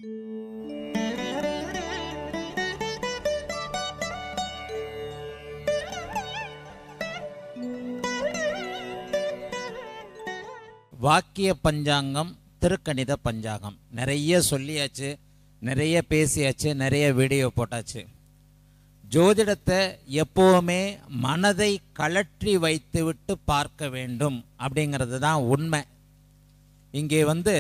வாக்கிய பஞ்சாங்கம் திருக்கணித பஞ்சாங்கம் நிறைய சொல்லியாச்சு நிறைய பேசியாச்சு நிறைய வீடியோ போட்டாச்சு ஜோதிடத்தை எப்போவுமே மனதை கழற்றி வைத்துவிட்டு பார்க்க வேண்டும் அப்படிங்கிறது தான் உண்மை இங்கே வந்து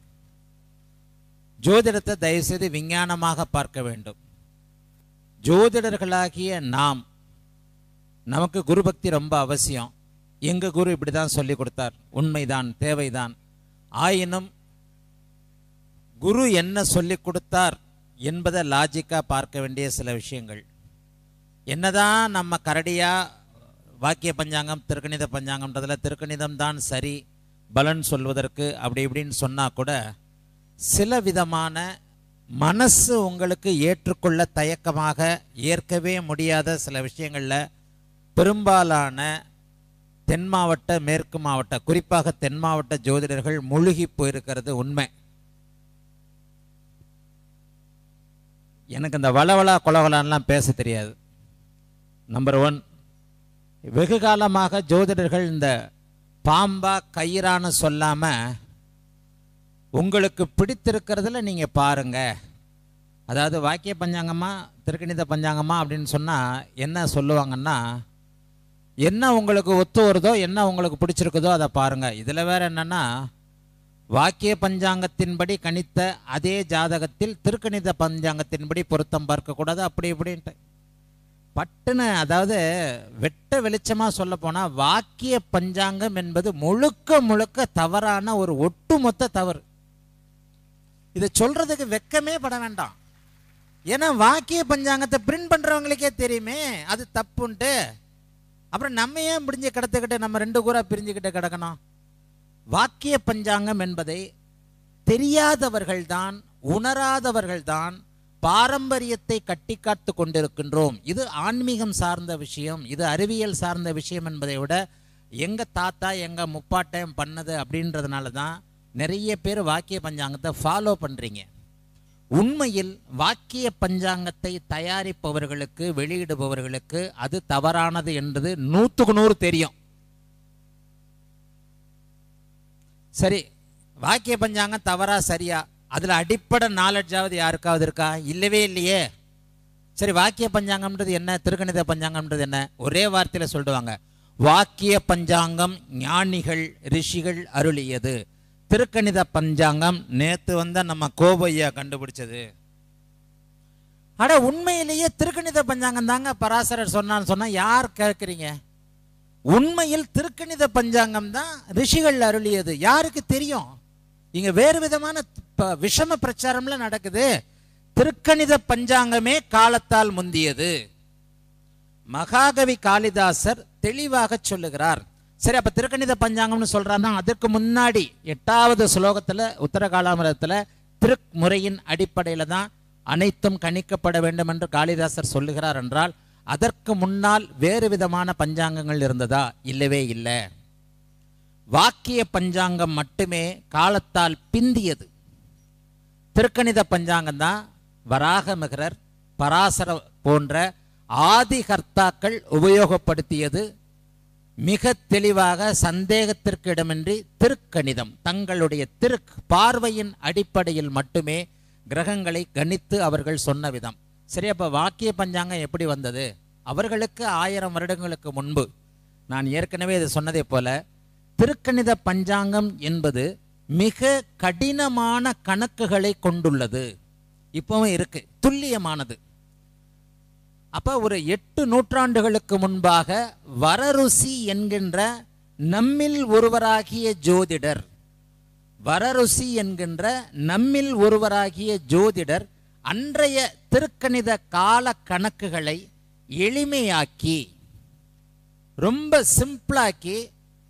ஜோதிடத்தை தயவுசெய்து விஞ்ஞானமாக பார்க்க வேண்டும் ஜோதிடர்களாகிய நாம் நமக்கு குரு பக்தி ரொம்ப அவசியம் எங்க குரு இப்படி தான் சொல்லி கொடுத்தார் உண்மைதான் தேவைதான் ஆயினும் குரு என்ன சொல்லி கொடுத்தார் என்பதை லாஜிக்கா பார்க்க வேண்டிய சில விஷயங்கள் என்னதான் நம்ம கரடியா வாக்கிய பஞ்சாங்கம் திருக்கணித பஞ்சாங்கம்ன்றதுல திருக்கணிதம் தான் சரி பலன் சொல்வதற்கு அப்படி இப்படின்னு சொன்னா கூட சில விதமான மனசு உங்களுக்கு ஏற்றுக்கொள்ள தயக்கமாக ஏற்கவே முடியாத சில விஷயங்கள்ல பெரும்பாலான தென் மாவட்ட மேற்கு மாவட்ட குறிப்பாக தென் மாவட்ட ஜோதிடர்கள் முழுகி போயிருக்கிறது உண்மை எனக்கு இந்த வளவளா கொலவலான்லாம் பேச தெரியாது நம்பர் ஒன் வெகு காலமாக ஜோதிடர்கள் இந்த பாம்பா கயிறான்னு சொல்லாம உங்களுக்கு பிடித்திருக்கிறதுல நீங்க பாருங்க அதாவது வாக்கிய பஞ்சாங்கமா திருக்கணித பஞ்சாங்கமா அப்படின்னு சொன்னா என்ன சொல்லுவாங்கன்னா என்ன உங்களுக்கு ஒத்து வருதோ என்ன உங்களுக்கு பிடிச்சிருக்குதோ அதை பாருங்க இதுல வேற என்னன்னா வாக்கிய பஞ்சாங்கத்தின்படி கணித்த அதே ஜாதகத்தில் திருக்கணித பஞ்சாங்கத்தின்படி பொருத்தம் பார்க்கக்கூடாது அப்படி இப்படின்ட்டு பட்டுன்னு அதாவது வெட்ட வெளிச்சமா சொல்ல போனா வாக்கிய பஞ்சாங்கம் என்பது முழுக்க முழுக்க தவறான ஒரு ஒட்டுமொத்த தவறு இதை சொல்றதுக்கு வெக்கமே பட வேண்டாம் ஏன்னா வாக்கிய பஞ்சாங்கத்தை பிரிண்ட் பண்றவங்களுக்கே தெரியுமே அது தப்புன்ட்டு அப்புறம் நம்ம ஏன் பிடிஞ்சு கிடத்துக்கிட்டு நம்ம ரெண்டு கூறா பிரிஞ்சுக்கிட்டு கிடக்கணும் வாக்கிய பஞ்சாங்கம் என்பதை தெரியாதவர்கள்தான் உணராதவர்கள்தான் பாரம்பரியத்தை கட்டி காத்து கொண்டிருக்கின்றோம் இது ஆன்மீகம் சார்ந்த விஷயம் இது அறிவியல் சார்ந்த விஷயம் என்பதை விட எங்க தாத்தா எங்க முப்பாட்டம் பண்ணது அப்படின்றதுனால தான் நிறைய பேர் வாக்கிய பஞ்சாங்கத்தை ஃபாலோ பண்றீங்க உண்மையில் வாக்கிய பஞ்சாங்கத்தை தயாரிப்பவர்களுக்கு வெளியிடுபவர்களுக்கு அது தவறானது என்பது நூற்றுக்கு நூறு தெரியும் சரி வாக்கிய பஞ்சாங்கம் தவறா சரியா அதுல அடிப்படை நாலெட்ஜாவது யாருக்காவது இருக்கா இல்லவே இல்லையே சரி வாக்கிய பஞ்சாங்கம்ன்றது என்ன திருக்கணித பஞ்சாங்கம்ன்றது என்ன ஒரே வார்த்தையில சொல்லுவாங்க வாக்கிய பஞ்சாங்கம் ஞானிகள் ரிஷிகள் அருளியது திருக்கணித பஞ்சாங்கம் நேத்து வந்த நம்ம கோபையா கண்டுபிடிச்சது அட உண்மையிலேயே திருக்கணித பஞ்சாங்கம் தாங்க பராசரர் சொன்னான்னு சொன்னா யார் கேட்குறீங்க உண்மையில் திருக்கணித பஞ்சாங்கம் தான் ரிஷிகள் அருளியது யாருக்கு தெரியும் இங்க வேறு விதமான ப- விஷம பிரச்சாரம்ல நடக்குது திருக்கணித பஞ்சாங்கமே காலத்தால் முந்தியது மகாகவி காளிதாசர் தெளிவாக சொல்லுகிறார் சரி அப்ப திருக்கணித பஞ்சாங்கம்னு சொல்றாருன்னா அதற்கு முன்னாடி எட்டாவது ஸ்லோகத்துல உத்தர காலாமிரத்துல திருமுறையின் அடிப்படையில தான் அனைத்தும் கணிக்கப்பட வேண்டும் என்று காளிதாசர் சொல்லுகிறார் என்றால் அதற்கு முன்னால் வேறு விதமான பஞ்சாங்கங்கள் இருந்ததா இல்லவே இல்லை வாக்கிய பஞ்சாங்கம் மட்டுமே காலத்தால் பிந்தியது திருக்கணித பஞ்சாங்கம் தான் வராகமிகரர் பராசர போன்ற ஆதிகர்த்தாக்கள் உபயோகப்படுத்தியது மிக தெளிவாக சந்தேகத்திற்கு இடமின்றி திருக்கணிதம் தங்களுடைய திரு பார்வையின் அடிப்படையில் மட்டுமே கிரகங்களை கணித்து அவர்கள் சொன்ன விதம் சரி அப்ப வாக்கிய பஞ்சாங்கம் எப்படி வந்தது அவர்களுக்கு ஆயிரம் வருடங்களுக்கு முன்பு நான் ஏற்கனவே இது சொன்னதை போல திருக்கணித பஞ்சாங்கம் என்பது மிக கடினமான கணக்குகளை கொண்டுள்ளது இப்பவும் இருக்கு துல்லியமானது அப்ப ஒரு எட்டு நூற்றாண்டுகளுக்கு முன்பாக வரருசி என்கின்ற நம்மில் ஒருவராகிய ஜோதிடர் வரருசி என்கின்ற நம்மில் ஒருவராகிய ஜோதிடர் அன்றைய திருக்கணித கால கணக்குகளை எளிமையாக்கி ரொம்ப சிம்பிளாக்கி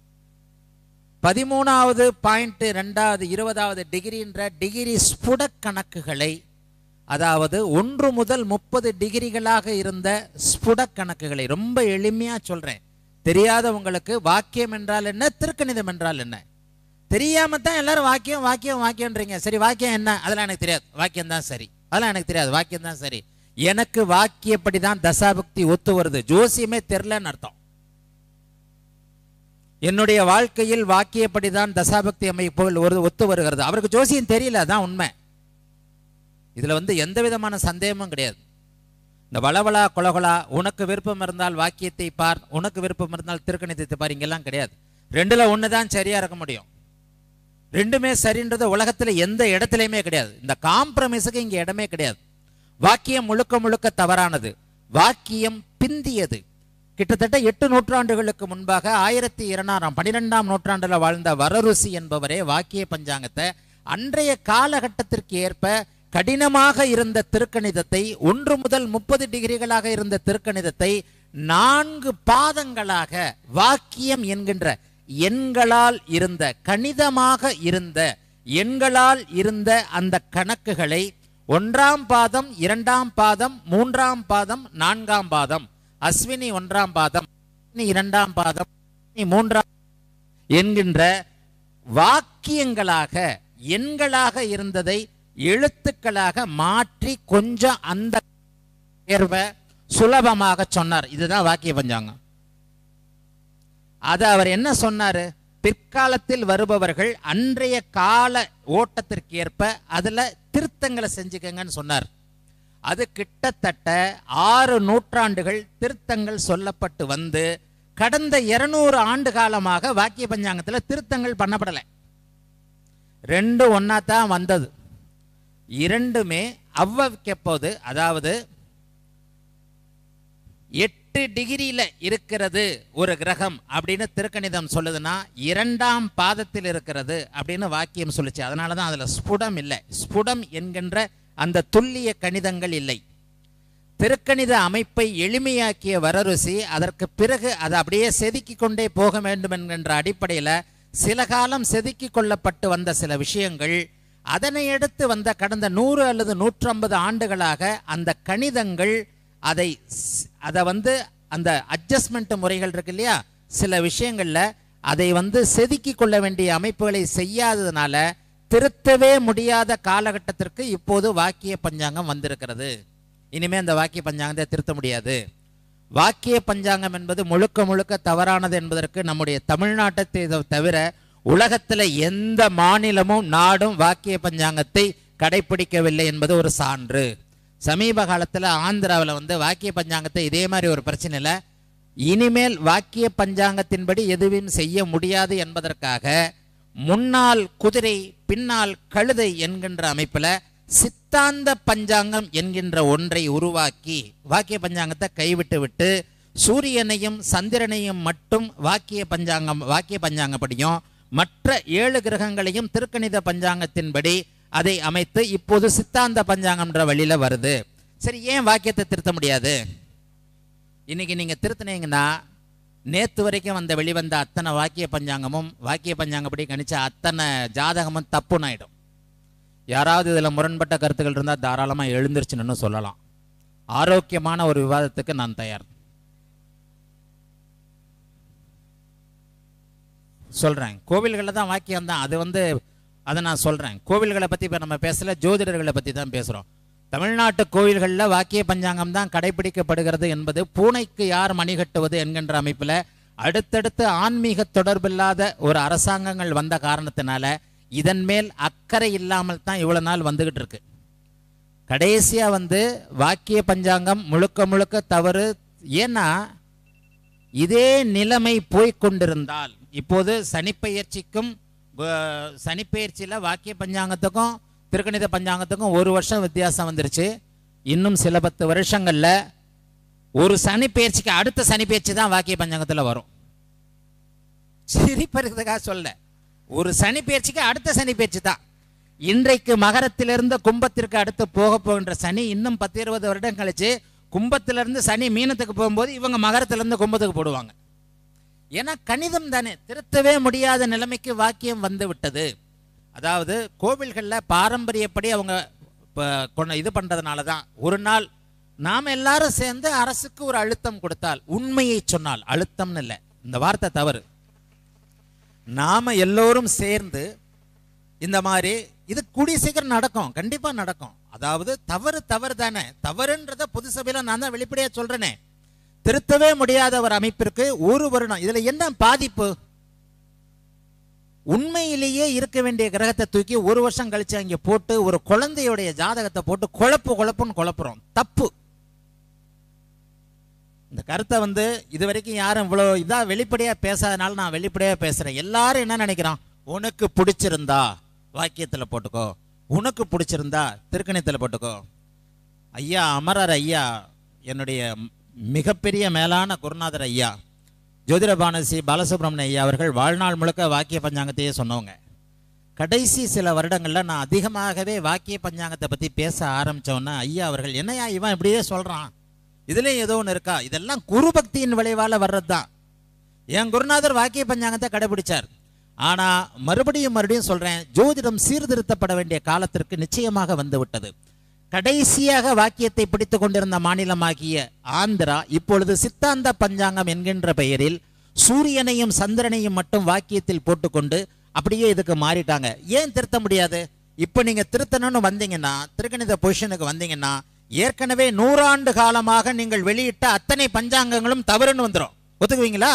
பதிமூணாவது பாயிண்ட் ரெண்டாவது இருபதாவது டிகிரின்ற டிகிரி ஸ்புட கணக்குகளை அதாவது ஒன்று முதல் முப்பது டிகிரிகளாக இருந்த ஸ்புட கணக்குகளை ரொம்ப எளிமையா சொல்றேன் தெரியாதவங்களுக்கு வாக்கியம் என்றால் என்ன திருக்கணிதம் என்றால் என்ன தெரியாம தான் எல்லாரும் வாக்கியம் வாக்கியம் வாக்கியம்ன்றீங்க சரி வாக்கியம் என்ன அதெல்லாம் எனக்கு தெரியாது வாக்கியம் தான் சரி அதெல்லாம் எனக்கு தெரியாது வாக்கியம் தான் சரி எனக்கு வாக்கியப்படி தான் தசாபக்தி ஒத்து வருது ஜோசியமே தெரிலன்னு அர்த்தம் என்னுடைய வாழ்க்கையில் வாக்கியப்படி தான் தசாபக்தி அமைப்புகள் ஒரு ஒத்து வருகிறது அவருக்கு ஜோசியம் தெரியல அதான் உண்மை இதுல வந்து எந்த விதமான சந்தேகமும் கிடையாது இந்த வளவளா கொலகொலா உனக்கு விருப்பம் இருந்தால் வாக்கியத்தை பார் உனக்கு விருப்பம் இருந்தால் திருக்கணிதத்தை பார் இங்கெல்லாம் கிடையாது ரெண்டுல ஒன்று தான் சரியா இருக்க முடியும் ரெண்டுமே சரின்றது உலகத்துல எந்த இடத்துலையுமே கிடையாது இந்த காம்ப்ரமைஸுக்கு இங்க இடமே கிடையாது வாக்கியம் முழுக்க முழுக்க தவறானது வாக்கியம் பிந்தியது கிட்டத்தட்ட எட்டு நூற்றாண்டுகளுக்கு முன்பாக ஆயிரத்தி இருநூறாம் பன்னிரெண்டாம் நூற்றாண்டுல வாழ்ந்த வரருசி என்பவரே வாக்கிய பஞ்சாங்கத்தை அன்றைய காலகட்டத்திற்கு ஏற்ப கடினமாக இருந்த திருக்கணிதத்தை ஒன்று முதல் முப்பது டிகிரிகளாக இருந்த திருக்கணிதத்தை நான்கு பாதங்களாக வாக்கியம் என்கின்ற எண்களால் இருந்த கணிதமாக இருந்த எண்களால் இருந்த அந்த கணக்குகளை ஒன்றாம் பாதம் இரண்டாம் பாதம் மூன்றாம் பாதம் நான்காம் பாதம் அஸ்வினி ஒன்றாம் பாதம் அஸ்வினி இரண்டாம் பாதம் அஸ்வினி மூன்றாம் என்கின்ற வாக்கியங்களாக எண்களாக இருந்ததை எழுத்துக்களாக மாற்றி கொஞ்சம் அந்த தேர்வை சுலபமாக சொன்னார் இதுதான் வாக்கிய பஞ்சாங்கம் அது அவர் என்ன சொன்னாரு பிற்காலத்தில் வருபவர்கள் அன்றைய கால ஓட்டத்திற்கு ஏற்ப அதுல திருத்தங்களை செஞ்சுக்கங்கன்னு சொன்னார் அது கிட்டத்தட்ட ஆறு நூற்றாண்டுகள் திருத்தங்கள் சொல்லப்பட்டு வந்து கடந்த இருநூறு ஆண்டு காலமாக வாக்கிய பஞ்சாங்கத்தில் திருத்தங்கள் பண்ணப்படலை ரெண்டு ஒன்னா தான் வந்தது இரண்டுமே அவ்வவிக்க போது அதாவது எட்டு டிகிரியில இருக்கிறது ஒரு கிரகம் அப்படின்னு திருக்கணிதம் சொல்லுதுன்னா இரண்டாம் பாதத்தில் இருக்கிறது அப்படின்னு வாக்கியம் சொல்லுச்சு அதனால தான் அதுல ஸ்புடம் இல்லை ஸ்புடம் என்கின்ற அந்த துல்லிய கணிதங்கள் இல்லை திருக்கணித அமைப்பை எளிமையாக்கிய வரருசி அதற்கு பிறகு அதை அப்படியே செதுக்கி கொண்டே போக வேண்டும் என்கின்ற அடிப்படையில் சில காலம் செதுக்கி கொள்ளப்பட்டு வந்த சில விஷயங்கள் அதனை அடுத்து வந்த கடந்த நூறு அல்லது நூற்றம்பது ஆண்டுகளாக அந்த கணிதங்கள் அதை ஸ்- அதை வந்து அந்த அட்ஜஸ்ட்மெண்ட் முறைகள் இருக்கு இல்லையா சில விஷயங்கள்ல அதை வந்து செதுக்கி கொள்ள வேண்டிய அமைப்புகளை செய்யாததுனால திருத்தவே முடியாத காலகட்டத்திற்கு இப்போது வாக்கிய பஞ்சாங்கம் வந்திருக்கிறது இனிமே அந்த வாக்கிய பஞ்சாங்கத்தை திருத்த முடியாது வாக்கிய பஞ்சாங்கம் என்பது முழுக்க முழுக்க தவறானது என்பதற்கு நம்முடைய தமிழ்நாட்டை த- தவிர உலகத்துல எந்த மாநிலமும் நாடும் வாக்கிய பஞ்சாங்கத்தை கடைபிடிக்கவில்லை என்பது ஒரு சான்று சமீப காலத்துல ஆந்திராவில் வந்து வாக்கிய பஞ்சாங்கத்தை இதே மாதிரி ஒரு பிரச்சனையில இனிமேல் வாக்கிய பஞ்சாங்கத்தின்படி எதுவும் செய்ய முடியாது என்பதற்காக முன்னால் குதிரை பின்னால் கழுதை என்கின்ற அமைப்புல சித்தாந்த பஞ்சாங்கம் என்கின்ற ஒன்றை உருவாக்கி வாக்கிய பஞ்சாங்கத்தை கைவிட்டு விட்டு சூரியனையும் சந்திரனையும் மட்டும் வாக்கிய பஞ்சாங்கம் வாக்கிய பஞ்சாங்கப்படியும் மற்ற ஏழு கிரகங்களையும் திருக்கணித பஞ்சாங்கத்தின்படி அதை அமைத்து இப்போது சித்தாந்த பஞ்சாங்கம்ன்ற வழியில வருது சரி ஏன் வாக்கியத்தை திருத்த முடியாது இன்னைக்கு நீங்க திருத்தினீங்கன்னா நேத்து வரைக்கும் வந்த வெளிவந்த அத்தனை வாக்கிய பஞ்சாங்கமும் வாக்கிய பஞ்சாங்கப்படி கணிச்ச அத்தனை ஜாதகமும் தப்புன்னு ஆயிடும் யாராவது இதுல முரண்பட்ட கருத்துக்கள் இருந்தா தாராளமா எழுந்திருச்சுன்னு சொல்லலாம் ஆரோக்கியமான ஒரு விவாதத்துக்கு நான் தயார் சொல்றேன் கோவில்களில் தான் வாக்கியம் தான் அது வந்து அதை நான் சொல்றேன் கோவில்களை பத்தி இப்ப நம்ம பேசல ஜோதிடர்களை பத்தி தான் பேசுறோம் தமிழ்நாட்டு கோவில்களில் வாக்கிய பஞ்சாங்கம் தான் கடைபிடிக்கப்படுகிறது என்பது பூனைக்கு யார் மணி கட்டுவது என்கின்ற அமைப்பில் அடுத்தடுத்து ஆன்மீக தொடர்பில்லாத ஒரு அரசாங்கங்கள் வந்த காரணத்தினால இதன் மேல் அக்கறை இல்லாமல் தான் இவ்வளவு நாள் வந்துகிட்டு இருக்கு கடைசியா வந்து வாக்கிய பஞ்சாங்கம் முழுக்க முழுக்க தவறு ஏன்னா இதே நிலைமை போய்க் கொண்டிருந்தால் இப்போது சனிப்பெயர்ச்சிக்கும் அஹ், சனிப்பெயர்ச்சியில வாக்கிய பஞ்சாங்கத்துக்கும் திருக்கணித பஞ்சாங்கத்துக்கும் ஒரு வருஷம் வித்தியாசம் வந்துருச்சு இன்னும் சில பத்து வருஷங்கள்ல ஒரு சனிப்பெயர்ச்சிக்கு அடுத்த சனிப்பெயர்ச்சி தான் வாக்கிய பஞ்சாங்கத்துல வரும் சிரிப்பதற்காக சொல்ல ஒரு சனிப்பெயர்ச்சிக்கு அடுத்த சனிப்பெயர்ச்சி தான் இன்றைக்கு மகரத்திலிருந்து கும்பத்திற்கு அடுத்து போக போகின்ற சனி இன்னும் பத்து இருபது வருடம் கழிச்சு கும்பத்திலிருந்து சனி மீனத்துக்கு போகும்போது இவங்க மகரத்திலிருந்து கும்பத்துக்கு போடுவாங்க ஏன்னா கணிதம் தானே திருத்தவே முடியாத நிலைமைக்கு வாக்கியம் வந்து விட்டது அதாவது கோவில்களில் பாரம்பரியப்படி அவங்க ப- கொண்டு இது பண்றதுனால தான் ஒரு நாள் நாம் எல்லாரும் சேர்ந்து அரசுக்கு ஒரு அழுத்தம் கொடுத்தால் உண்மையை சொன்னால் அழுத்தம்னு இல்லை இந்த வார்த்தை தவறு நாம எல்லோரும் சேர்ந்து இந்த மாதிரி இது கூடிய சீக்கிரம் நடக்கும் கண்டிப்பா நடக்கும் அதாவது தவறு தவறு தானே தவறுன்றத பொது சபையில நான் தான் வெளிப்படையா சொல்றேனே திருத்தவே முடியாத ஒரு அமைப்பிற்கு ஒரு வருடம் இதுல என்ன பாதிப்பு உண்மையிலேயே இருக்க வேண்டிய கிரகத்தை தூக்கி ஒரு வருஷம் கழிச்சு அங்க போட்டு ஒரு குழந்தையுடைய ஜாதகத்தை போட்டு குழப்பு குழப்புன்னு குழப்புறோம் தப்பு இந்த கருத்தை வந்து இது வரைக்கும் யாரும் இவ்வளோ இதா வெளிப்படையா பேசாதனால நான் வெளிப்படையா பேசுறேன் எல்லாரும் என்ன நினைக்கிறான் உனக்கு பிடிச்சிருந்தா வாக்கியத்துல போட்டுக்கோ உனக்கு பிடிச்சிருந்தா திருக்கணியத்துல போட்டுக்கோ ஐயா அமரர் ஐயா என்னுடைய மிகப்பெரிய மேலான குருநாதர் ஐயா ஜோதிட பானசி பாலசுப்ரமணிய ஐயா அவர்கள் வாழ்நாள் முழுக்க வாக்கிய பஞ்சாங்கத்தையே சொன்னவங்க கடைசி சில வருடங்கள்ல நான் அதிகமாகவே வாக்கிய பஞ்சாங்கத்தை பத்தி பேச ஆரம்பிச்சோன்னா ஐயா அவர்கள் என்னையா இவன் இப்படியே சொல்றான் இதுலயும் ஏதோ ஒன்று இருக்கா இதெல்லாம் குரு பக்தியின் விளைவால வர்றது தான் என் குருநாதர் வாக்கிய பஞ்சாங்கத்தை கடைபிடிச்சார் ஆனா மறுபடியும் மறுபடியும் சொல்றேன் ஜோதிடம் சீர்திருத்தப்பட வேண்டிய காலத்திற்கு நிச்சயமாக வந்து விட்டது கடைசியாக வாக்கியத்தை பிடித்துக் கொண்டிருந்த மாநிலமாகிய ஆந்திரா இப்பொழுது சித்தாந்த பஞ்சாங்கம் என்கின்ற பெயரில் சூரியனையும் சந்திரனையும் மட்டும் வாக்கியத்தில் போட்டுக்கொண்டு அப்படியே இதுக்கு மாறிட்டாங்க ஏன் திருத்த முடியாது இப்போ நீங்க திருத்தணும்னு வந்தீங்கன்னா திருக்கணித பொசிஷனுக்கு வந்தீங்கன்னா ஏற்கனவே நூறாண்டு காலமாக நீங்கள் வெளியிட்ட அத்தனை பஞ்சாங்கங்களும் தவறுன்னு வந்துடும் ஒத்துக்குவீங்களா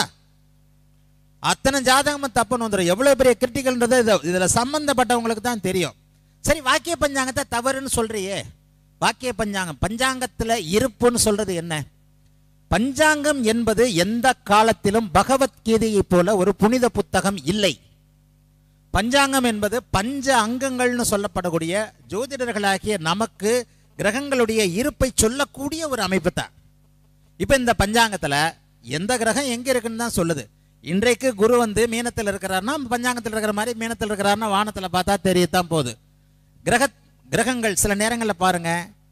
அத்தனை ஜாதகமும் தப்புன்னு வந்துடும் எவ்வளவு பெரிய கிரிட்டிக்கல்ன்றது இது இதுல சம்பந்தப்பட்டவங்களுக்கு தான் தெரியும் சரி வாக்கிய பஞ்சாங்கத்தை தவறுன்னு சொல்றியே வாக்கிய பஞ்சாங்கம் பஞ்சாங்கத்துல இருப்புன்னு சொல்றது என்ன பஞ்சாங்கம் என்பது எந்த காலத்திலும் பகவத்கீதையை போல ஒரு புனித புத்தகம் இல்லை பஞ்சாங்கம் என்பது பஞ்ச அங்கங்கள்னு சொல்லப்படக்கூடிய ஜோதிடர்களாகிய நமக்கு கிரகங்களுடைய இருப்பை சொல்லக்கூடிய ஒரு அமைப்பு தான் இப்ப இந்த பஞ்சாங்கத்துல எந்த கிரகம் எங்க இருக்குன்னு தான் சொல்லுது இன்றைக்கு குரு வந்து மீனத்தில் இருக்கிறாருன்னா பஞ்சாங்கத்தில் இருக்கிற மாதிரி மீனத்தில் இருக்கிறாருன்னா வானத்துல பார்த்தா தெரியத்தான் போகுது கிரக கிரகங்கள் சில நேரங்களில் பாருங்க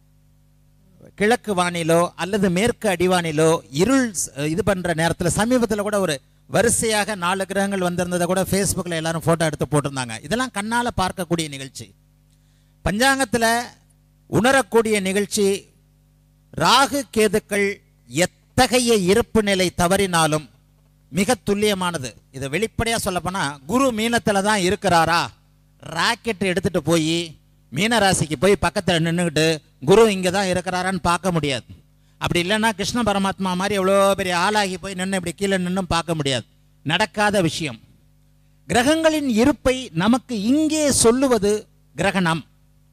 கிழக்கு வானிலோ அல்லது மேற்கு அடிவானிலோ இருள் ஸ்- இது பண்ற நேரத்தில் சமீபத்தில் கூட ஒரு வரிசையாக நாலு கிரகங்கள் வந்திருந்ததை கூட ஃபேஸ்புக்கில் எல்லாரும் போட்டோ எடுத்து போட்டிருந்தாங்க இதெல்லாம் கண்ணால பார்க்கக்கூடிய நிகழ்ச்சி பஞ்சாங்கத்துல உணரக்கூடிய நிகழ்ச்சி ராகு கேதுக்கள் எத்தகைய இருப்பு நிலை தவறினாலும் மிக துல்லியமானது இதை வெளிப்படையா சொல்லப்போனா குரு மீனத்துல தான் இருக்கிறாரா ராக்கெட் எடுத்துட்டு போய் மீன ராசிக்கு போய் பக்கத்துல நின்றுக்கிட்டு குரு இங்க தான் இருக்கிறாரான்னு பார்க்க முடியாது அப்படி இல்லைன்னா கிருஷ்ண பரமாத்மா மாதிரி எவ்வளோ பெரிய ஆளாகி போய் நின்று இப்படி கீழே நின்னும் பார்க்க முடியாது நடக்காத விஷயம் கிரகங்களின் இருப்பை நமக்கு இங்கே சொல்லுவது கிரகணம்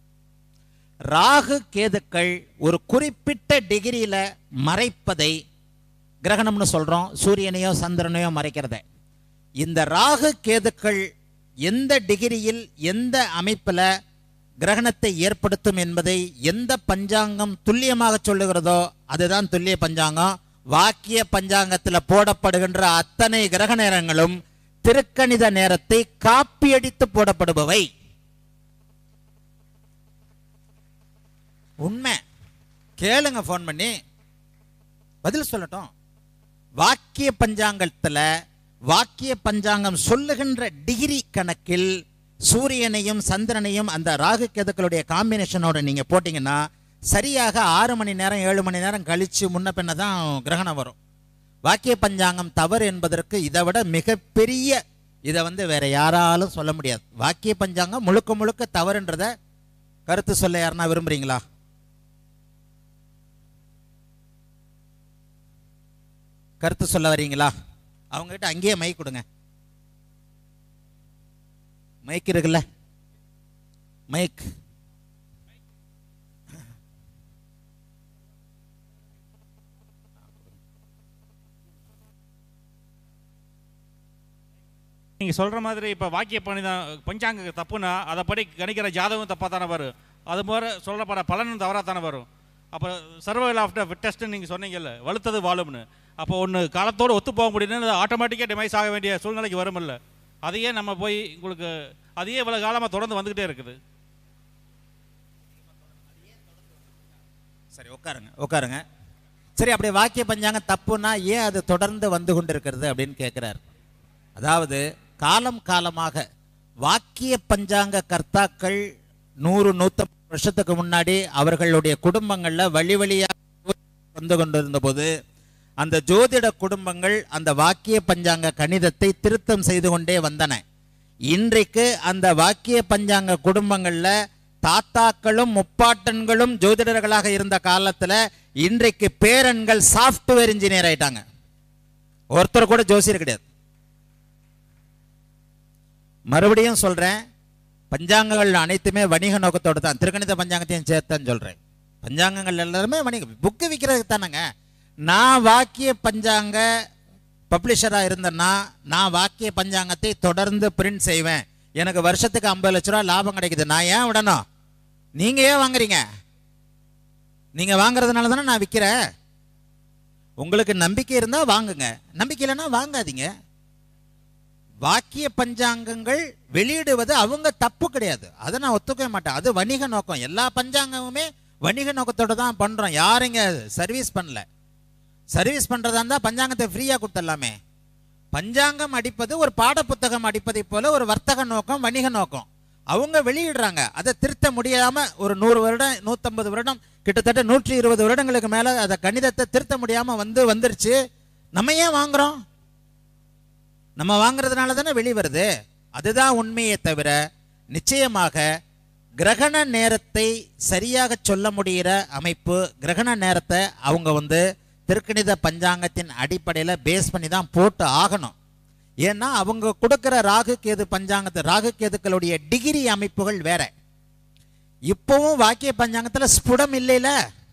ராகு கேதுக்கள் ஒரு குறிப்பிட்ட டிகிரியில மறைப்பதை கிரகணம்னு சொல்றோம் சூரியனையோ சந்திரனையோ மறைக்கிறத இந்த ராகு கேதுக்கள் எந்த டிகிரியில் எந்த அமைப்புல கிரகணத்தை ஏற்படுத்தும் என்பதை எந்த பஞ்சாங்கம் துல்லியமாக சொல்லுகிறதோ அதுதான் துல்லிய பஞ்சாங்கம் வாக்கிய பஞ்சாங்கத்தில் போடப்படுகின்ற அத்தனை கிரக நேரங்களும் திருக்கணித நேரத்தை காப்பியடித்து போடப்படுபவை உண்மை கேளுங்க ஃபோன் பண்ணி பதில் சொல்லட்டும் வாக்கிய பஞ்சாங்கத்துல வாக்கிய பஞ்சாங்கம் சொல்லுகின்ற டிகிரி கணக்கில் சூரியனையும் சந்திரனையும் அந்த ராகு கேதுக்களுடைய காம்பினேஷனோட நீங்க போட்டீங்கன்னா சரியாக ஆறு மணி நேரம் ஏழு மணி நேரம் கழிச்சு முன்ன பின்ன தான் கிரகணம் வரும் வாக்கிய பஞ்சாங்கம் தவறு என்பதற்கு இதை விட மிகப்பெரிய இதை வந்து வேற யாராலும் சொல்ல முடியாது வாக்கிய பஞ்சாங்கம் முழுக்க முழுக்க தவறுன்றத கருத்து சொல்ல யாருன்னா விரும்புறீங்களா கருத்து சொல்ல வரீங்களா அவங்க கிட்ட அங்கேயே மைக் கொடுங்க மைக் இருக்குல்ல மைக் நீங்க சொல்ற மாதிரி இப்ப வாக்கிய பணி தான் பஞ்சாங்க தப்புனா அதை படி கணிக்கிற ஜாதகம் தப்பா தானே வரும் அது மாதிரி சொல்லப்படுற பலனும் தவறா தானே வரும் அப்போ சர்வைவல் ஆஃப்டர் டெஸ்ட் நீங்க சொன்னீங்கல்ல வலுத்தது வாழும்னு அப்போ ஒன்று காலத்தோடு ஒத்து போக முடியும்னு ஆட்டோமேட்டிக்காக டிமைஸ் ஆக வேண்டிய சூழ்நிலைக்கு வருமில்ல அதையே நம்ம போய் உங்களுக்கு அதையே இவ்வளவு காலமா தொடர்ந்து வந்துகிட்டே இருக்குது சரி உட்காருங்க உட்காருங்க சரி அப்படி வாக்கிய பஞ்சாங்கம் தப்புன்னா ஏன் அது தொடர்ந்து வந்து கொண்டிருக்கிறது அப்படின்னு கேட்கிறார் அதாவது காலம் காலமாக வாக்கிய பஞ்சாங்க கர்த்தாக்கள் நூறு நூத்தம்பது வருஷத்துக்கு முன்னாடி அவர்களுடைய குடும்பங்கள்ல வழி வழியாக வந்து கொண்டிருந்த போது அந்த ஜோதிட குடும்பங்கள் அந்த வாக்கிய பஞ்சாங்க கணிதத்தை திருத்தம் செய்து கொண்டே வந்தன இன்றைக்கு அந்த வாக்கிய பஞ்சாங்க குடும்பங்கள்ல தாத்தாக்களும் முப்பாட்டன்களும் ஜோதிடர்களாக இருந்த காலத்துல இன்றைக்கு பேரன்கள் சாஃப்ட்வேர் இன்ஜினியர் ஆயிட்டாங்க ஒருத்தர் கூட ஜோசியர் கிடையாது மறுபடியும் சொல்றேன் பஞ்சாங்கங்கள் அனைத்துமே வணிக நோக்கத்தோடு தான் திருக்கணித பஞ்சாங்கத்தையும் சேர்த்தான் சொல்றேன் பஞ்சாங்கங்கள் எல்லாருமே வணிக புக்கு விற்கிறதுக்கு தானேங்க நான் வாக்கிய பஞ்சாங்க பப்ளிஷரா இருந்தேன்னா நான் வாக்கிய பஞ்சாங்கத்தை தொடர்ந்து பிரிண்ட் செய்வேன் எனக்கு வருஷத்துக்கு ஐம்பது லட்ச ரூபா லாபம் கிடைக்குது நான் ஏன் விடணும் நீங்க ஏன் வாங்குறீங்க நீங்க வாங்குறதுனால தானே நான் விற்கிறேன் உங்களுக்கு நம்பிக்கை இருந்தா வாங்குங்க நம்பிக்கை இல்லைன்னா வாங்காதீங்க வாக்கிய பஞ்சாங்கங்கள் வெளியிடுவது அவங்க தப்பு கிடையாது அதை நான் ஒத்துக்கவே மாட்டேன் அது வணிக நோக்கம் எல்லா பஞ்சாங்கமுமே வணிக நோக்கத்தோட தான் பண்றோம் யாருங்க சர்வீஸ் பண்ணல சர்வீஸ் பண்றதா இருந்தா பஞ்சாங்கத்தை ஃப்ரீயா கொடுத்துடலாமே பஞ்சாங்கம் அடிப்பது ஒரு பாடப்புத்தகம் அடிப்பதை போல ஒரு வர்த்தக நோக்கம் வணிக நோக்கம் அவங்க வெளியிடுறாங்க அதை திருத்த முடியாம ஒரு நூறு வருடம் நூத்தம்பது வருடம் கிட்டத்தட்ட நூற்றி இருபது வருடங்களுக்கு மேல அதை கணிதத்தை திருத்த முடியாம வந்து வந்துருச்சு நம்ம ஏன் வாங்குறோம் நம்ம வாங்குறதுனால தானே வெளிவருது அதுதான் உண்மையே தவிர நிச்சயமாக கிரகண நேரத்தை சரியாக சொல்ல முடிகிற அமைப்பு கிரகண நேரத்தை அவங்க வந்து திருக்கணித பஞ்சாங்கத்தின் அடிப்படையில் பேஸ் பண்ணி தான் போட்டு ஆகணும் ஏன்னா அவங்க கொடுக்கிற ராகு கேது பஞ்சாங்கத்தை ராகு கேதுக்களுடைய டிகிரி அமைப்புகள் வேற இப்பவும் வாக்கிய பஞ்சாங்கத்தில் ஸ்புடம் இல்லைல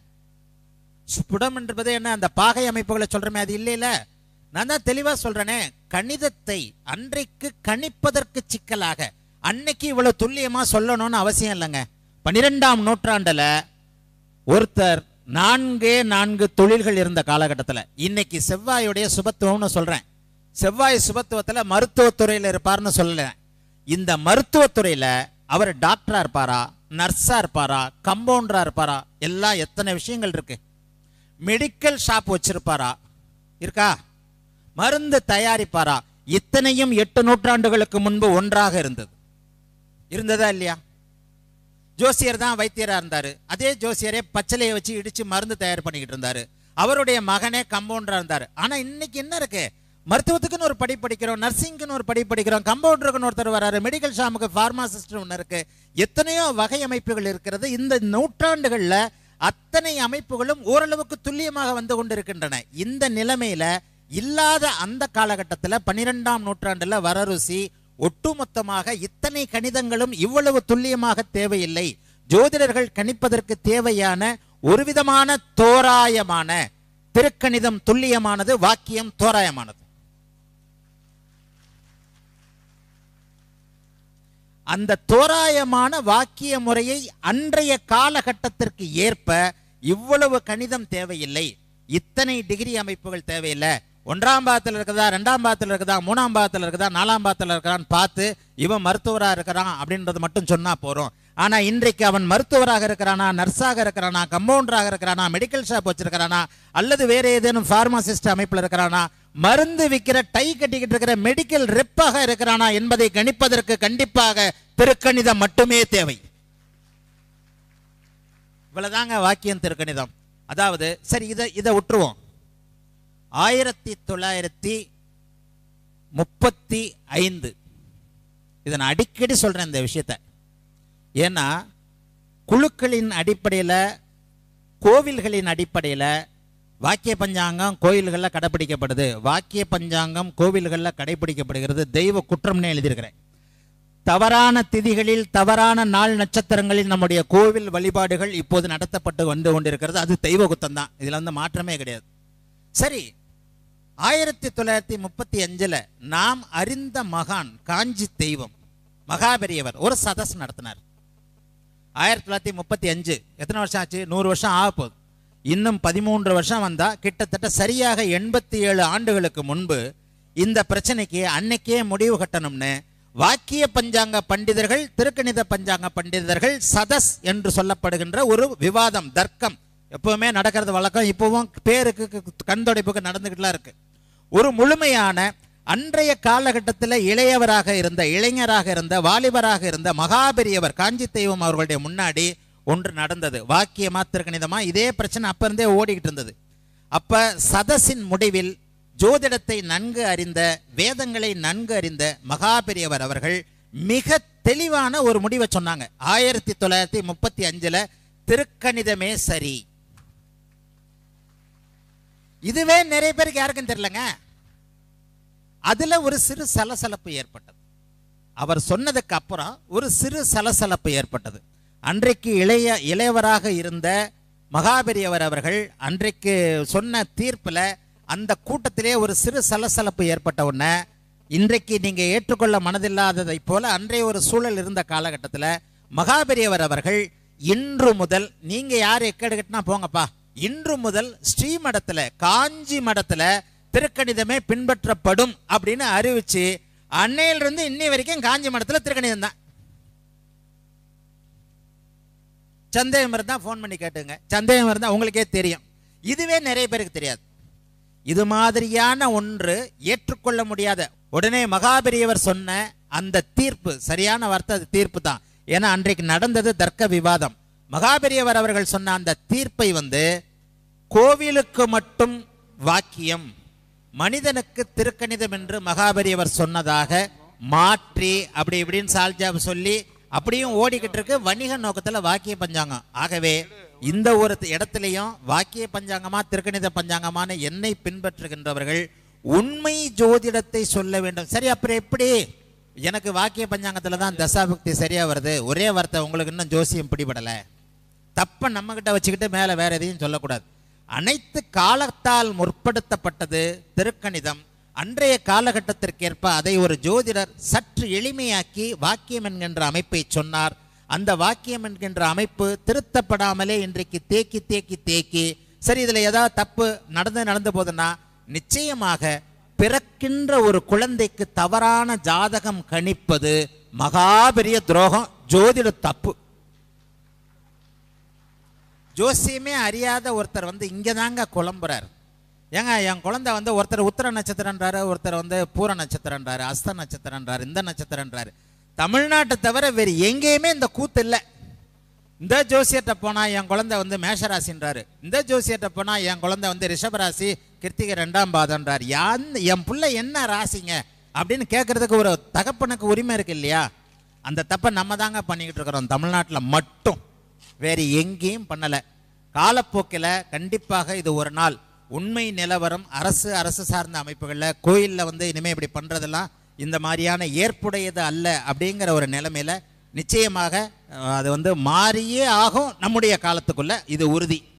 ஸ்புடம் என்பது என்ன அந்த பாகை அமைப்புகளை சொல்றமே அது இல்லைல நான் தான் தெளிவா சொல்றேனே கணிதத்தை அன்றைக்கு கணிப்பதற்கு சிக்கலாக அன்னைக்கு இவ்வளவு துல்லியமா சொல்லணும்னு அவசியம் இல்லைங்க பன்னிரெண்டாம் நூற்றாண்டுல ஒருத்தர் நான்கே நான்கு தொழில்கள் இருந்த காலகட்டத்தில் இன்னைக்கு செவ்வாயுடைய சுபத்துவம்னு சொல்றேன் செவ்வாய் சுபத்துவத்துல மருத்துவத்துறையில இருப்பார்னு சொல்லல இந்த மருத்துவத்துறையில அவர் டாக்டரா இருப்பாரா நர்ஸா இருப்பாரா கம்பவுண்டரா இருப்பாரா எல்லாம் எத்தனை விஷயங்கள் இருக்கு மெடிக்கல் ஷாப் வச்சிருப்பாரா இருக்கா மருந்து தயாரிப்பாரா இத்தனையும் எட்டு நூற்றாண்டுகளுக்கு முன்பு ஒன்றாக இருந்தது இருந்ததா இல்லையா ஜோசியர் தான் வைத்தியரா இருந்தாரு அதே ஜோசியரே பச்சளையை வச்சு இடிச்சு மருந்து தயார் பண்ணிக்கிட்டு இருந்தாரு அவருடைய மகனே கம்பவுண்டரா இருந்தாரு ஆனா இன்னைக்கு என்ன இருக்கு மருத்துவத்துக்குன்னு ஒரு படி படிக்கிறோம் நர்சிங்க்குன்னு ஒரு படி படிக்கிறோம் கம்பவுண்டருக்குன்னு ஒருத்தர் வராரு மெடிக்கல் ஷாப்புக்கு ஃபார்மாசிஸ்ட் ஒன்று இருக்கு எத்தனையோ வகை அமைப்புகள் இருக்கிறது இந்த நூற்றாண்டுகள்ல அத்தனை அமைப்புகளும் ஓரளவுக்கு துல்லியமாக வந்து கொண்டிருக்கின்றன இந்த நிலைமையில இல்லாத அந்த காலகட்டத்தில் பன்னிரெண்டாம் நூற்றாண்டுல வரருசி ஒட்டுமொத்தமாக இத்தனை கணிதங்களும் இவ்வளவு துல்லியமாக தேவையில்லை ஜோதிடர்கள் கணிப்பதற்கு தேவையான ஒரு விதமான தோராயமான திருக்கணிதம் துல்லியமானது வாக்கியம் தோராயமானது அந்த தோராயமான வாக்கிய முறையை அன்றைய காலகட்டத்திற்கு ஏற்ப இவ்வளவு கணிதம் தேவையில்லை இத்தனை டிகிரி அமைப்புகள் தேவையில்லை ஒன்றாம் பாகத்தில் இருக்குதா ரெண்டாம் பாகத்தில் இருக்குதா மூணாம் பாகத்தில் இருக்குதா நாலாம் பாகத்தில் இருக்கிறான்னு பார்த்து இவன் மருத்துவரா இருக்கிறான் அப்படின்றது மட்டும் சொன்னா போறோம் ஆனா இன்றைக்கு அவன் மருத்துவராக இருக்கிறானா நர்ஸாக இருக்கிறானா கம்பவுண்டராக இருக்கிறானா மெடிக்கல் ஷாப் வச்சிருக்கிறானா அல்லது வேற ஏதேனும் பார்மாசிஸ்ட் அமைப்பில் இருக்கிறானா மருந்து விற்கிற டை கட்டிக்கிட்டு இருக்கிற மெடிக்கல் ரெப்பாக இருக்கிறானா என்பதை கணிப்பதற்கு கண்டிப்பாக திருக்கணிதம் மட்டுமே தேவை இவ்வளவுதாங்க வாக்கியம் திருக்கணிதம் அதாவது சரி இதை இதை விட்டுருவோம் ஆயிரத்தி தொள்ளாயிரத்தி முப்பத்தி ஐந்து இதை நான் அடிக்கடி சொல்றேன் இந்த விஷயத்த ஏன்னா குழுக்களின் அடிப்படையில் கோவில்களின் அடிப்படையில் வாக்கிய பஞ்சாங்கம் கோயில்களில் கடைப்பிடிக்கப்படுது வாக்கிய பஞ்சாங்கம் கோவில்களில் கடைப்பிடிக்கப்படுகிறது தெய்வ குற்றம்னு எழுதியிருக்கிறேன் தவறான திதிகளில் தவறான நாள் நட்சத்திரங்களில் நம்முடைய கோவில் வழிபாடுகள் இப்போது நடத்தப்பட்டு வந்து கொண்டிருக்கிறது அது தெய்வ குத்தம் தான் இதுல வந்து மாற்றமே கிடையாது சரி ஆயிரத்தி தொள்ளாயிரத்தி முப்பத்தி அஞ்சுல நாம் அறிந்த மகான் காஞ்சி தெய்வம் மகாபெரியவர் ஒரு சதஸ் நடத்தினார் ஆயிரத்தி தொள்ளாயிரத்தி முப்பத்தி அஞ்சு எத்தனை வருஷம் ஆச்சு நூறு வருஷம் ஆக போகுது இன்னும் பதிமூன்று வருஷம் வந்தா கிட்டத்தட்ட சரியாக எண்பத்தி ஏழு ஆண்டுகளுக்கு முன்பு இந்த பிரச்சனைக்கு அன்னைக்கே முடிவு கட்டணும்னு வாக்கிய பஞ்சாங்க பண்டிதர்கள் திருக்கணித பஞ்சாங்க பண்டிதர்கள் சதஸ் என்று சொல்லப்படுகின்ற ஒரு விவாதம் தர்க்கம் எப்பவுமே நடக்கிறது வழக்கம் இப்பவும் பேருக்கு கண்தொடைப்புக்கு நடந்துகிட்டுலாம் இருக்கு ஒரு முழுமையான அன்றைய காலகட்டத்தில் இளையவராக இருந்த இளைஞராக இருந்த வாலிபராக இருந்த மகாபெரியவர் காஞ்சி தெய்வம் அவர்களுடைய முன்னாடி ஒன்று நடந்தது வாக்கியமா திருக்கணிதமா இதே பிரச்சனை அப்ப இருந்தே ஓடிக்கிட்டு இருந்தது அப்ப சதசின் முடிவில் ஜோதிடத்தை நன்கு அறிந்த வேதங்களை நன்கு அறிந்த மகாபெரியவர் அவர்கள் மிக தெளிவான ஒரு முடிவை சொன்னாங்க ஆயிரத்தி தொள்ளாயிரத்தி முப்பத்தி அஞ்சுல திருக்கணிதமே சரி இதுவே நிறைய பேருக்கு யாருக்கும் தெரியலங்க அதுல ஒரு சிறு சலசலப்பு ஏற்பட்டது அவர் சொன்னதுக்கு அப்புறம் ஒரு சிறு சலசலப்பு ஏற்பட்டது அன்றைக்கு இளைய இளையவராக இருந்த மகாபெரியவர் அவர்கள் அன்றைக்கு சொன்ன தீர்ப்புல அந்த கூட்டத்திலே ஒரு சிறு சலசலப்பு ஏற்பட்ட உடனே இன்றைக்கு நீங்க ஏற்றுக்கொள்ள மனதில்லாததை போல அன்றைய ஒரு சூழல் இருந்த காலகட்டத்தில் மகாபெரியவர் அவர்கள் இன்று முதல் நீங்க யார் எக்கேடு கட்டினா போங்கப்பா இன்று முதல் ஸ்ரீமடத்துல காஞ்சி மடத்துல திருக்கணிதமே பின்பற்றப்படும் அப்படின்னு அறிவிச்சு அன்னையிலிருந்து இன்னை வரைக்கும் காஞ்சி மடத்துல திருக்கணிதம் தான் சந்தேகம் இருந்தா ஃபோன் பண்ணி கேட்டுங்க சந்தேகம் இருந்தா உங்களுக்கே தெரியும் இதுவே நிறைய பேருக்கு தெரியாது இது மாதிரியான ஒன்று ஏற்றுக்கொள்ள முடியாத உடனே மகாபெரியவர் சொன்ன அந்த தீர்ப்பு சரியான வார்த்தை அது தீர்ப்பு தான் ஏன்னா அன்றைக்கு நடந்தது தர்க்க விவாதம் மகாபெரியவர் அவர்கள் சொன்ன அந்த தீர்ப்பை வந்து கோவிலுக்கு மட்டும் வாக்கியம் மனிதனுக்கு திருக்கணிதம் என்று மகாபெரியவர் சொன்னதாக மாற்றி அப்படி இப்படின்னு சால்ஜாப் சொல்லி அப்படியும் ஓடிக்கிட்டு இருக்கு வணிக நோக்கத்துல வாக்கிய பஞ்சாங்கம் ஆகவே இந்த ஒரு இடத்துலையும் வாக்கிய பஞ்சாங்கமா திருக்கணித பஞ்சாங்கமான என்னை பின்பற்றுகின்றவர்கள் உண்மை ஜோதிடத்தை சொல்ல வேண்டும் சரி அப்புறம் எப்படி எனக்கு வாக்கிய பஞ்சாங்கத்துல தான் தசாபக்தி சரியா வருது ஒரே வார்த்தை உங்களுக்கு இன்னும் ஜோசியம் பிடிபடல தப்ப நம்ம கிட்ட வச்சுக்கிட்டு மேல வேற எதையும் சொல்லக்கூடாது அனைத்து காலத்தால் முற்படுத்தப்பட்டது திருக்கணிதம் அன்றைய காலகட்டத்திற்கேற்ப அதை ஒரு ஜோதிடர் சற்று எளிமையாக்கி வாக்கியம் என்கின்ற அமைப்பை சொன்னார் அந்த வாக்கியம் என்கின்ற அமைப்பு திருத்தப்படாமலே இன்றைக்கு தேக்கி தேக்கி தேக்கி சரி இதுல ஏதாவது தப்பு நடந்து நடந்து போதுன்னா நிச்சயமாக பிறக்கின்ற ஒரு குழந்தைக்கு தவறான ஜாதகம் கணிப்பது மகாபெரிய துரோகம் ஜோதிட தப்பு ஜோசியமே அறியாத ஒருத்தர் வந்து இங்கே தாங்க குழம்புறார் ஏங்க என் குழந்தை வந்து ஒருத்தர் உத்தர நட்சத்திரன்றாரு ஒருத்தர் வந்து பூர நட்சத்திரன்றாரு அஸ்த நட்சத்திரன்றாரு இந்த நட்சத்திரன்றாரு தமிழ்நாட்டை தவிர வேறு எங்கேயுமே இந்த கூத்து இல்லை இந்த ஜோசியர்கிட்ட போனால் என் குழந்தை வந்து மேஷராசின்றாரு இந்த ஜோசியர்கிட்ட போனால் என் குழந்தை வந்து ரிஷபராசி கிருத்திகை ரெண்டாம் பாதம்ன்றார் யான் என் புள்ள என்ன ராசிங்க அப்படின்னு கேட்கறதுக்கு ஒரு தகப்பனுக்கு உரிமை இருக்கு இல்லையா அந்த தப்பை நம்ம தாங்க பண்ணிக்கிட்டு இருக்கிறோம் தமிழ்நாட்டில் மட்டும் வேறு எங்கேயும் பண்ணலை காலப்போக்கில் கண்டிப்பாக இது ஒரு நாள் உண்மை நிலவரம் அரசு அரசு சார்ந்த அமைப்புகளில் கோயிலில் வந்து இனிமேல் இப்படி பண்ணுறதெல்லாம் இந்த மாதிரியான ஏற்புடையது அல்ல அப்படிங்கிற ஒரு நிலைமையில நிச்சயமாக அஹ், அது வந்து மாறியே ஆகும் நம்முடைய காலத்துக்குள்ள இது உறுதி